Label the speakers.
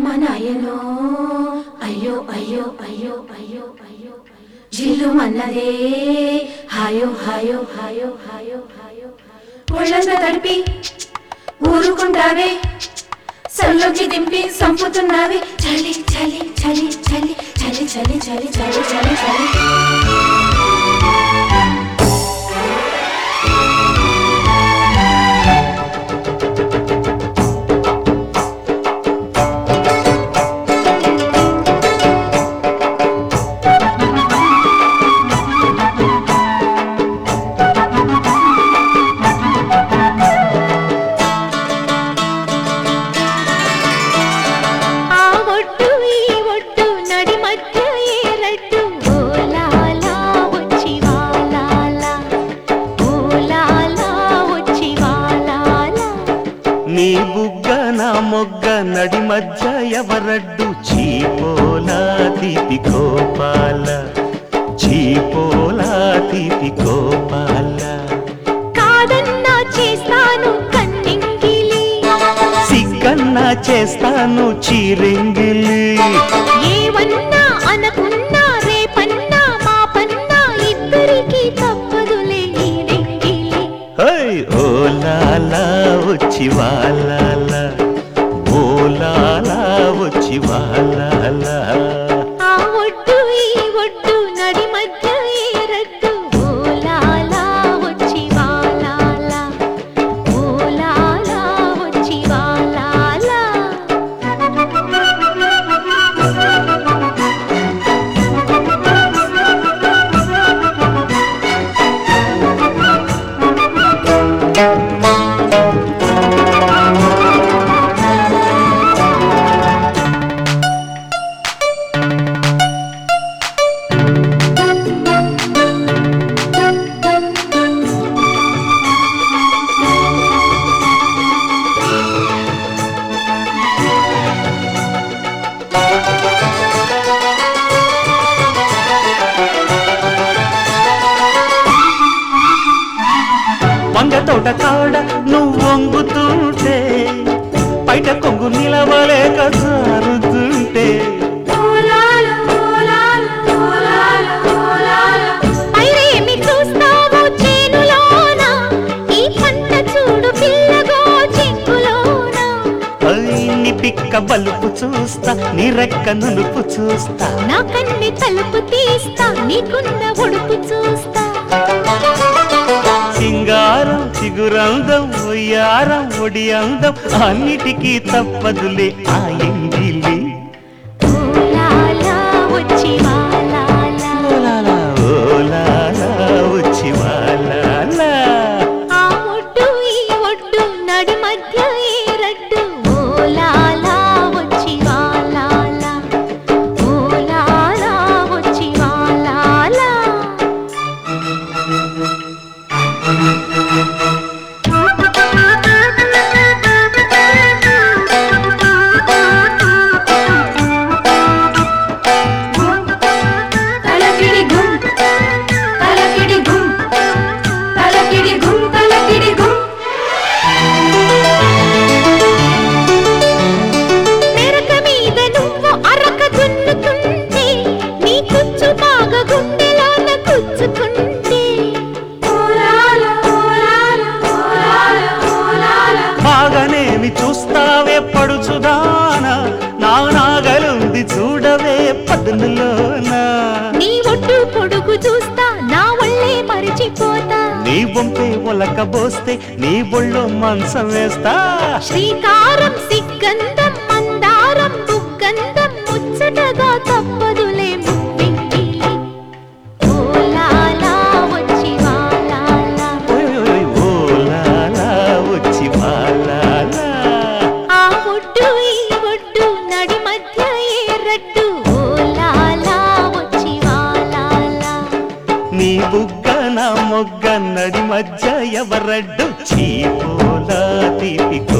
Speaker 1: అమ్మ నాయనో అయ్యో అయ్యో అయ్యో అయ్యో అయ్యో జిల్లు మన్నదే హాయో హాయో హాయో హాయో హాయో ఒళ్ళంతా తడిపి ఊరుకుంటావే సల్లోకి దింపి సంపుతున్నావే చలి చలి చలి చలి చలి చలి చలి చలి చలి చలి
Speaker 2: ఆ ఒడ్డు ఈ ఒడ్డు నడి మధ్య ఏరడ్డు ఓలాలా వచ్చి వాలాలా ఓలాలా వచ్చి వాలాలా
Speaker 3: నీ బుగ్గ నా మొగ్గ నడి మధ్య ఎవరడ్డు చీపోలా తీపి కోపాల చీపోలా తీపి కోపాల
Speaker 2: కాదన్నా చేస్తాను కన్నింగిలి
Speaker 3: సిగ్గన్నా చేస్తాను చీరింగిలి
Speaker 2: ఏవన్నా అనకున్నా రేపన్నా మాపన్నా ఇద్దరికి తప్పదులే ఈ రెంగిలి
Speaker 3: హై ఓలాలా వచ్చి వాలాల ఓలాలా వచ్చి వాలాలా
Speaker 2: ఆ ఒడ్డు ఈ ఒడ్డు నడి మధ్య ఏరడ్డు ఓలాలా వచ్చి వాలాలా ఓలాలా వచ్చి వాలాలా
Speaker 3: వంగ తోట కాడ నువ్వు వంగుతుంటే బయట కొంగు నిలవలేక జారుతుంటే
Speaker 2: పైరేమి చూస్తావు చేనులోన ఈ పంట చూడు పిల్లగో చెంగులోన
Speaker 3: నీ పిక్క బలుపు చూస్తా నీ రెక్క నులుపు చూస్తా
Speaker 2: నా కన్ని తలుపు తీస్తా నీకున్న ఉడుపు చూస్తా
Speaker 3: సింగారం చిగురందం ఒయ్యారం ఒడి అందం అన్నిటికీ తప్పదులే ఆ ఎంగిలి
Speaker 2: ఓలాలా వచ్చి వాలాలా
Speaker 3: ఓలాలా, ఓలాలా, వచ్చి వాలాలా.
Speaker 2: ఆ ఒడ్డు ఈ ఒడ్డు నడి మధ్య ఏరడ్డు ఓలాలా వచ్చి వాలాలా ఓలాలా వచ్చి వాలాలా
Speaker 1: తలకిడి గుం తలకిడి గుం తలకిడి గుం తలకిడి గుం
Speaker 2: మెరక మీద నువ్వు అరక దున్నుతుంటే నీ కుచ్చు బాగా గుండెలోన కుచ్చుకుంటే
Speaker 3: బాగానేమి చూస్తావే పడుచుదానా నా నాగలుంది చూడవే పదునులోనా
Speaker 2: నీ ఒడ్డు పొడుగు చూస్తా నా ఒళ్ళే మరిచిపోతా
Speaker 3: నీ వంపే ఒలక బోస్తే నీ ఒళ్ళో మంచం వేస్తా
Speaker 2: శ్రీకారం సిగ్గంధం మందారం బుగ్గంధం ముచ్చటగా తప్పదులే ముప్పింగిలి ఓలాలా వచ్చి వాలాలా
Speaker 3: ఓయ్ ఓయ్ ఓయ్ ఓలాలా వచ్చి వాలాలా.
Speaker 2: ఆ ఒడ్డు ఈ ఒడ్డు నడి మధ్య ఏరడ్డు ఓలాలా వచ్చి వాలాలా
Speaker 3: నీ బుగ్గ నా మొగ్గ నడి మధ్య ఎవరడ్డు చీపోలా తీపి